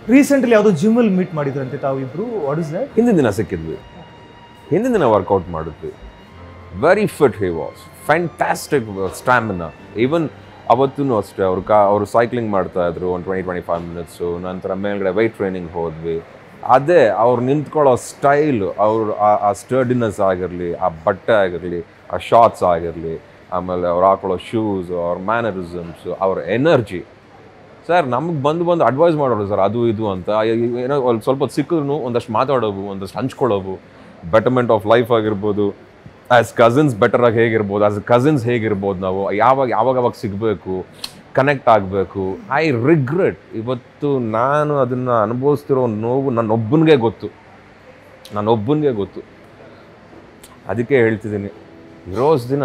Recently ಯಾವುದೋ ಜಿಮ್ಮಲ್ಲಿ meet ಮಾಡಿದ್ರಂತೆ ತಾವು ಇಬ್ರು ವಾಟ್ ಇಸ್ ದಟ್ ಹಿಂದಿನ ದಿನ ಸಿಕ್ಕಿದ್ವಿ ಹಿಂದಿನ ದಿನ ವರ್ಕೌಟ್ ಮಾಡಿದ್ವಿ very fit he was fantastic stamina even ಅವತ್ತೂ ಅಷ್ಟೇ ಅವ್ರು ಕಾ ಅವರು ಸೈಕ್ಲಿಂಗ್ ಮಾಡ್ತಾ ಇದ್ರು ಒಂದು ಟ್ವೆಂಟಿ ಟ್ವೆಂಟಿ ಫೈವ್ ಮಿನಿಟ್ಸು ನಂತರ ಮೇಲ್ಗಡೆ ವೈಟ್ ಟ್ರೈನಿಂಗ್ ಹೋದ್ವಿ ಅದೇ ಅವ್ರು ನಿಂತ್ಕೊಳ್ಳೋ ಸ್ಟೈಲ್ ಅವ್ರ ಆ- ಆ ಸ್ಟರ್ಡಿನೆಸ್ ಆಗಿರಲಿ ಆ ಬಟ್ಟೆ ಆಗಿರಲಿ ಆ ಶಾರ್ಟ್ಸ್ ಆಗಿರಲಿ ಆಮೇಲೆ ಅವ್ರು ಹಾಕೊಳ್ಳೋ ಶೂಸ್ ಅವ್ರ ಮ್ಯಾನರಿಸಮ್ಸು ಅವ್ರ ಎನರ್ಜಿ ಸರ್ ನಮ್ಗೆ ಬಂದು ಬಂದು ಅಡ್ವೈಸ್ ಮಾಡೋರು ಸರ್ ಅದು ಇದು ಅಂತ ಏ- ಏನೋ ಒಂದು ಸ್ವಲ್ಪ ಹೊತ್ತು ಸಿಕ್ಕಿದ್ರು ಒಂದಷ್ಟು ಮಾತಾಡೋವು ಒಂದಷ್ಟು ಹಂಚ್ಕೊಳ್ಳೋವು ಬೆಟರ್ಮೆಂಟ್ ಆಫ್ ಲೈಫ್ ಆಗಿರ್ಬೋದು ಆ್ಯಸ್ ಕಸಿನ್ಸ್ ಬೆಟರ್ ಆಗಿ ಹೇಗಿರ್ಬೋದು ಆಸ್ ಕಸಿನ್ಸ್ ಹೇಗಿರ್ಬೋದು ನಾವು ಯಾವಾಗ ಯಾವಾಗ ಅವಾಗ ಸಿಗಬೇಕು ಕನೆಕ್ಟ್ ಆಗಬೇಕು ಐ ರಿಗ್ರೆಟ್ ಇವತ್ತು ನಾನು ಅದನ್ನು ಅನುಭವಿಸ್ತಿರೋ ನೋವು ನನ್ನೊಬ್ಬನಿಗೆ ಗೊತ್ತು ನನ್ನೊಬ್ಬನಿಗೆ ಗೊತ್ತು ಅದಕ್ಕೆ ಹೇಳ್ತಿದ್ದೀನಿ ಇರೋಸ್ ದಿನ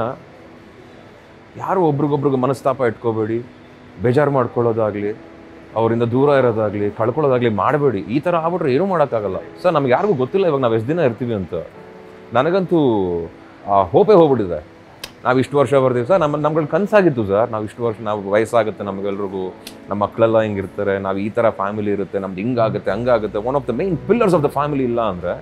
ಯಾರು ಒಬ್ರಿಗೊಬ್ರಿಗೆ ಮನಸ್ತಾಪ ಇಟ್ಕೋಬೇಡಿ ಬೇಜಾರು ಮಾಡ್ಕೊಳ್ಳೋದಾಗಲಿ ಅವರಿಂದ ದೂರ ಇರೋದಾಗಲಿ ಕಳ್ಕೊಳ್ಳೋದಾಗಲಿ ಮಾಡಬೇಡಿ ಈ ಥರ ಆಗ್ಬಿಟ್ರೆ ಏನೂ ಮಾಡೋಕ್ಕಾಗಲ್ಲ ಸರ್ ನಮ್ಗೆ ಯಾರಿಗೂ ಗೊತ್ತಿಲ್ಲ ಇವಾಗ ನಾವು ಎಷ್ಟು ದಿನ ಇರ್ತೀವಿ ಅಂತ ನನಗಂತೂ ಆ ಹೋಪೇ ಹೋಗ್ಬಿಟ್ಟಿದೆ ನಾವು ಇಷ್ಟು ವರ್ಷ ಬರ್ತೀವಿ ಸರ್ ನಮ್ಮ ನಮ್ಗಳ ಕನಸಾಗಿತ್ತು ಸರ್ ನಾವು ಇಷ್ಟು ವರ್ಷ ನಾವು ವಯಸ್ಸಾಗುತ್ತೆ ನಮಗೆಲ್ರಿಗೂ ನಮ್ಮ ಮಕ್ಕಳೆಲ್ಲ ಹಿಂಗಿರ್ತಾರೆ ನಾವು ಈ ಥರ ಫ್ಯಾಮಿಲಿ ಇರುತ್ತೆ ನಮ್ದು ಹಿಂಗಾಗುತ್ತೆ ಹಂಗಾಗುತ್ತೆ one of the main pillars of the family ಇಲ್ಲ ಅಂದರೆ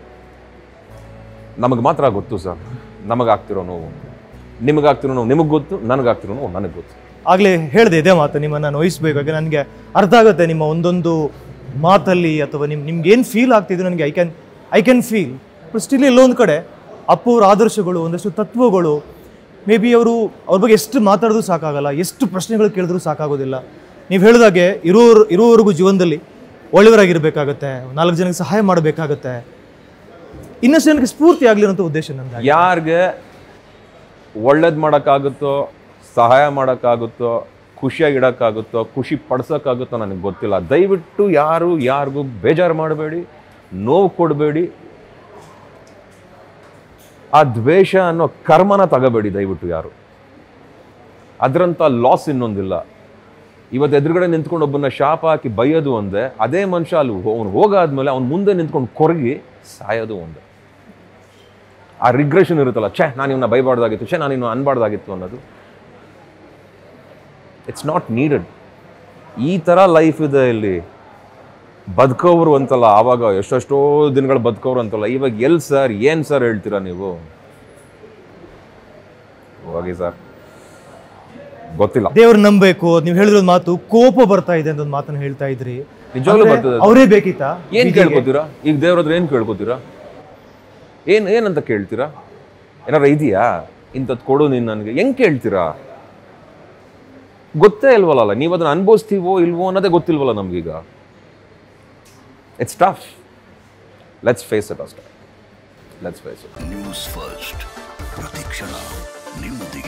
ನಮಗೆ ಮಾತ್ರ ಗೊತ್ತು ಸರ್ ನಮಗಾಗ್ತಿರೋ ನೋವು ನಿಮಗಾಗ್ತಿರೋ ನೋವು ನಿಮಗೆ ಗೊತ್ತು ನನಗಾಗ್ತಿರೋ ನೋವು ನನಗೆ ಗೊತ್ತು ಆಗಲೇ ಹೇಳಿದೆ ಇದೇ ಮಾತು ನಿಮ್ಮನ್ನು ನೋಯಿಸ್ಬೇಕು ಯಾಕೆ ನನಗೆ ಅರ್ಥ ಆಗುತ್ತೆ ನಿಮ್ಮ ಒಂದೊಂದು ಮಾತಲ್ಲಿ ಅಥವಾ ನಿಮ್ ನಿಮ್ಗೆ ಏನು ಫೀಲ್ ಆಗ್ತಿದೆ ನನಗೆ I can I can feel but still ಎಲ್ಲೊಂದು ಕಡೆ ಅಪ್ಪು ಅವ್ರ ಆದರ್ಶಗಳು ಒಂದಷ್ಟು ತತ್ವಗಳು ಮೇ ಬಿ ಅವರು ಅವ್ರ ಬಗ್ಗೆ ಎಷ್ಟು ಮಾತಾಡಿದ್ರು ಸಾಕಾಗಲ್ಲ ಎಷ್ಟು ಪ್ರಶ್ನೆಗಳು ಕೇಳಿದ್ರು ಸಾಕಾಗೋದಿಲ್ಲ ನೀವು ಹೇಳಿದಾಗೆ ಇರೋರು ಇರೋವರೆಗೂ ಜೀವನದಲ್ಲಿ ಒಳ್ಳೆಯವರಾಗಿರ್ಬೇಕಾಗತ್ತೆ ನಾಲ್ಕು ಜನಕ್ಕೆ ಸಹಾಯ ಮಾಡಬೇಕಾಗತ್ತೆ ಇನ್ನಷ್ಟು ಜನಕ್ಕೆ ಸ್ಫೂರ್ತಿ ಆಗಲಿ ಅನ್ನೋ ಉದ್ದೇಶ ನಂದು ಯಾರಿಗೆ ಒಳ್ಳೇದು ಮಾಡೋಕ್ಕಾಗುತ್ತೋ ಸಹಾಯ ಮಾಡೋಕ್ಕಾಗುತ್ತೋ ಖುಷಿಯಾಗಿ ಇಡೋಕ್ಕಾಗುತ್ತೋ ಖುಷಿ ಪಡ್ಸೋಕ್ಕಾಗುತ್ತೋ ನನಗೆ ಗೊತ್ತಿಲ್ಲ ದಯವಿಟ್ಟು ಯಾರು ಯಾರಿಗೂ ಬೇಜಾರು ಮಾಡಬೇಡಿ ನೋವು ಕೊಡಬೇಡಿ ಆ ದ್ವೇಷ ಅನ್ನೋ ಕರ್ಮನ ತಗೋಬೇಡಿ ದಯವಿಟ್ಟು ಯಾರು ಅದರಂಥ ಲಾಸ್ ಇನ್ನೊಂದಿಲ್ಲ ಇವತ್ತು ಎದುರುಗಡೆ ನಿಂತ್ಕೊಂಡು ಒಬ್ಬನ ಶಾಪ ಹಾಕಿ ಬೈಯೋದು ಒಂದೇ ಅದೇ ಮನುಷ್ಯ ಅಲ್ಲಿ ಅವನು ಹೋಗಾದ್ಮೇಲೆ ಅವ್ನು ಮುಂದೆ ನಿಂತ್ಕೊಂಡು ಕೊರಗಿ ಸಾಯೋದು ಒಂದೇ ಆ ರಿಗ್ರೆಷನ್ ಇರುತ್ತಲ್ಲ ಛೇ ನಾನು ಇವನ್ನ ಬೈಬಾರ್ದಾಗಿತ್ತು ಛೇ ನಾನು ಇನ್ನು ಅನ್ಬಾರ್ದಾಗಿತ್ತು ಅನ್ನೋದು ಇಟ್ಸ್ ನಾಟ್ ನೀಡೆಡ್ ಈ ಥರ ಲೈಫ್ ಇದೆ ಇಲ್ಲಿ ಬದುಕೋರು ಅಂತಲ್ಲ ಆವಾಗ ಎಷ್ಟೆಷ್ಟೋ ದಿನಗಳು ಬದುಕೋರು ಅಂತಲ್ಲ ಇವಾಗ ಎಲ್ಲಿ ಸರ್ ಏನು ಸರ್ ಹೇಳ್ತೀರಾ ನೀವು ಹೋಗಿ ಸರ್ ಗೊತ್ತಿಲ್ಲ ದೇವ್ರ ನಂಬೇಕು ನೀವು ಹೇಳಿರೋ ಮಾತು ಕೋಪ ಬರ್ತಾ ಇದೆ ಅಂತ ಒಂದು ಮಾತನ್ನ ಹೇಳ್ತಾ ಇದ್ರಿ ನಿಜವಾಗ್ಲೂ ಬರ್ತದೆ ಅದು. ಅವರೇ ಬೇಕಿತ್ತಾ ಏನ್ ಕೇಳ್ಕೊತೀರಾ ಈಗ ದೇವ್ರ ಹತ್ರ ಏನ್ ಕೇಳ್ಕೊತೀರಾ ಏನ್ ಏನಂತ ಕೇಳ್ತೀರಾ ಏನಾರ ಇದೆಯಾ ಇಂಥದ್ದು ಕೊಡು ನೀನು ನನಗೆ ಹೆಂಗ್ ಕೇಳ್ತೀರಾ ಗೊತ್ತೇ ಇಲ್ವಲ್ಲ ನೀವು ಅದನ್ನ ಅನುಭವಿಸ್ತೀವೋ ಇಲ್ವೋ ಅನ್ನೋದೇ ಗೊತ್ತಿಲ್ವಲ್ಲ ನಮ್ಗೀಗ it's tough let's face it ಅಷ್ಟೇ let's face it news first ಪ್ರತಿಕ್ಷಣ ನಿಮ್ಮದೇ